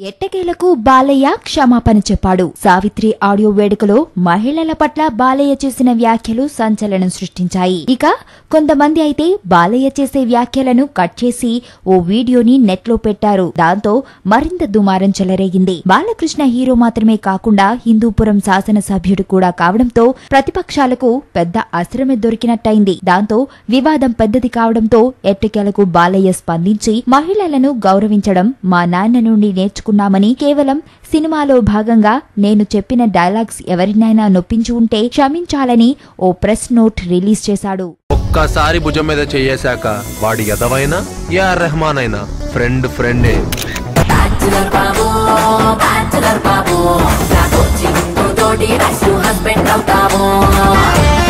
ఎట్టకేలకు బాలయ్య క్షమాపణ చెప్పాడు సావిత్రి ఆడియో వేడుకలో మహిళల పట్ల బాలయ్య చేసిన వ్యాఖ్యలు సంచలనం సృష్టించాయి ఇక కొంతమంది అయితే బాలయ్య చేసే వ్యాఖ్యలను కట్ చేసి ఓ వీడియోని నెట్లో పెట్టారు దాంతో మరింత దుమారం చెలరేగింది బాలకృష్ణ హీరో మాత్రమే కాకుండా హిందూపురం శాసనసభ్యుడు కూడా కావడంతో ప్రతిపక్షాలకు పెద్ద అస్త్రమే దొరికినట్టయింది దాంతో వివాదం పెద్దది కావడంతో ఎట్టకేలకు బాలయ్య స్పందించి మహిళలను గౌరవించడం మా నాన్న నుండి నేర్చుకున్నామని కేవలం సినిమాలో భాగంగా నేను చెప్పిన డైలాగ్స్ ఎవరినైనా నొప్పించి ఉంటే క్షమించాలని ఓ ప్రెస్ నోట్ రిలీజ్ చేశాడు ఒక్కసారి భుజం మీద చేయేశాక వాడి ఎదవైనా యా రెహమాన్ అయినా ఫ్రెండ్ ఫ్రెండే బ్యాచులర్ బాబు బ్యాచులర్ బాబు నాకు చింగు తోటి రైస్ హస్బెండ్ అవుతాము